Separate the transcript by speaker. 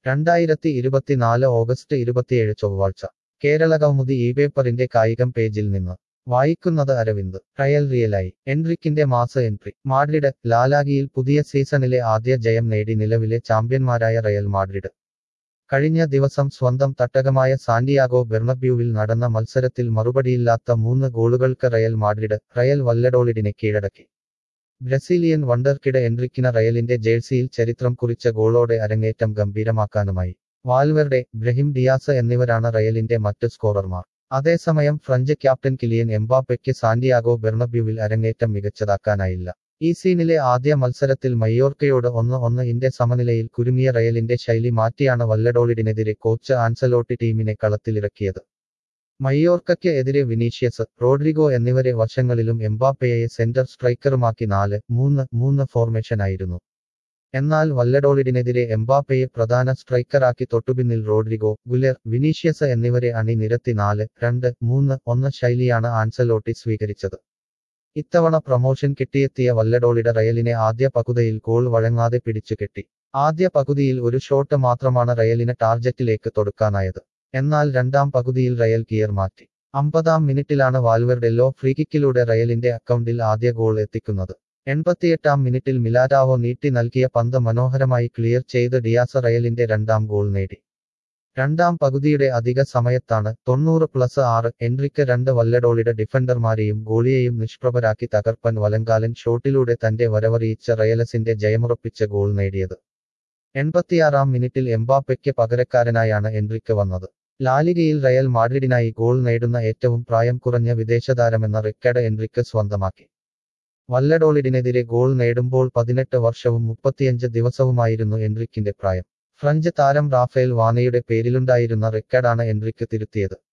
Speaker 1: രണ്ടായിരത്തി ഇരുപത്തിനാല് ഓഗസ്റ്റ് ഇരുപത്തിയേഴ് ചൊവ്വാഴ്ച കേരള കൗമുദി ഈ പേപ്പറിന്റെ കായികം പേജിൽ നിന്ന് വായിക്കുന്നത് അരവിന്ദ് ട്രയൽ റിയലായി എൻട്രിക്കിന്റെ മാസ എൻട്രി മാഡ്രിഡ് ലാലാഗിയിൽ പുതിയ സീസണിലെ ആദ്യ ജയം നേടി നിലവിലെ ചാമ്പ്യന്മാരായ റയൽ മാഡ്രിഡ് കഴിഞ്ഞ ദിവസം സ്വന്തം തട്ടകമായ സാന്റിയാഗോ ബെർണബ്യൂവിൽ നടന്ന മത്സരത്തിൽ മറുപടിയില്ലാത്ത മൂന്ന് ഗോളുകൾക്ക് റയൽ മാഡ്രിഡ് റയൽ വല്ലഡോളിഡിനെ കീഴടക്കി ബ്രസീലിയൻ വണ്ടർക്കിഡ് എൻട്രിക്കിന റയലിന്റെ ജേഴ്സിയിൽ ചരിത്രം കുറിച്ച ഗോളോടെ അരങ്ങേറ്റം ഗംഭീരമാക്കാനുമായി വാൽവെർഡെ ബ്രഹിം ഡിയാസ് എന്നിവരാണ് റയലിന്റെ മറ്റ് സ്കോറർമാർ അതേസമയം ഫ്രഞ്ച് ക്യാപ്റ്റൻ കിലിയൻ എംബാപ്പയ്ക്ക് സാന്റിയാഗോ ബെർണബ്യൂവിൽ അരങ്ങേറ്റം മികച്ചതാക്കാനായില്ല ഈ സീനിലെ ആദ്യ മത്സരത്തിൽ മയോർക്കയോട് ഒന്ന് ഒന്ന് ഇന്റെ സമനിലയിൽ കുരുങ്ങിയ റയലിന്റെ ശൈലി മാറ്റിയാണ് വല്ലഡോളിഡിനെതിരെ കോച്ച് ആൻസലോട്ടി ടീമിനെ കളത്തിലിറക്കിയത് മയോർക്കയ്ക്ക് എതിരെ വിനീഷ്യസ് റോഡ്രിഗോ എന്നിവരെ വശങ്ങളിലും എംബാപ്പയെ സെന്റർ സ്ട്രൈക്കറുമാക്കി നാല് മൂന്ന് മൂന്ന് ഫോർമേഷനായിരുന്നു എന്നാൽ വല്ലഡോളിഡിനെതിരെ എംബാപ്പയെ പ്രധാന സ്ട്രൈക്കറാക്കി തൊട്ടുപിന്നിൽ റോഡ്രിഗോ ഗുലെർ വിനീഷ്യസ് എന്നിവരെ അണിനിരത്തി നാല് രണ്ട് മൂന്ന് ഒന്ന് ശൈലിയാണ് ആൻസലോട്ടി സ്വീകരിച്ചത് ഇത്തവണ പ്രമോഷൻ കിട്ടിയെത്തിയ വല്ലഡോളിഡ റയലിനെ ആദ്യ പകുതിയിൽ ഗോൾ വഴങ്ങാതെ പിടിച്ചുകെട്ടി ആദ്യ പകുതിയിൽ ഒരു ഷോട്ട് മാത്രമാണ് റയലിന് ടാർജറ്റിലേക്ക് തൊടുക്കാനായത് എന്നാൽ രണ്ടാം പകുതിയിൽ റയൽ ഗിയർ മാറ്റി അമ്പതാം മിനിറ്റിലാണ് വാൽവെർഡെല്ലോ ഫ്രീകിക്കിലൂടെ റയലിന്റെ അക്കൗണ്ടിൽ ആദ്യ ഗോൾ എത്തിക്കുന്നത് എൺപത്തിയെട്ടാം മിനിറ്റിൽ മിലാറ്റാവോ നീട്ടി നൽകിയ പന്ത് മനോഹരമായി ക്ലിയർ ചെയ്ത് ഡിയാസ റയലിന്റെ രണ്ടാം ഗോൾ നേടി രണ്ടാം പകുതിയുടെ അധിക സമയത്താണ് തൊണ്ണൂറ് പ്ലസ് ആറ് എൻട്രിക്ക് രണ്ട് വല്ലഡോളിയുടെ ഡിഫൻഡർമാരെയും ഗോളിയെയും നിഷ്പ്രഭരാക്കി തകർപ്പൻ വലങ്കാലൻ ഷോട്ടിലൂടെ തന്റെ വരവറിയിച്ച റയലസിന്റെ ജയമുറപ്പിച്ച ഗോൾ നേടിയത് എൺപത്തിയാറാം മിനിറ്റിൽ എംബാപ്പയ്ക്ക് പകരക്കാരനായാണ് എൻട്രിക്ക് വന്നത് ലാലിഗയിൽ റയൽ മാഡ്രിഡിനായി ഗോൾ നേടുന്ന ഏറ്റവും പ്രായം കുറഞ്ഞ വിദേശതാരമെന്ന റിക്കഡ് എൻട്രിക്ക് സ്വന്തമാക്കി വല്ലഡോളിഡിനെതിരെ ഗോൾ നേടുമ്പോൾ പതിനെട്ട് വർഷവും മുപ്പത്തിയഞ്ച് ദിവസവുമായിരുന്നു എൻട്രിക്കിന്റെ പ്രായം ഫ്രഞ്ച് താരം റാഫേൽ വാനയുടെ പേരിലുണ്ടായിരുന്ന റെക്കഡാണ് എൻട്രിക്ക് തിരുത്തിയത്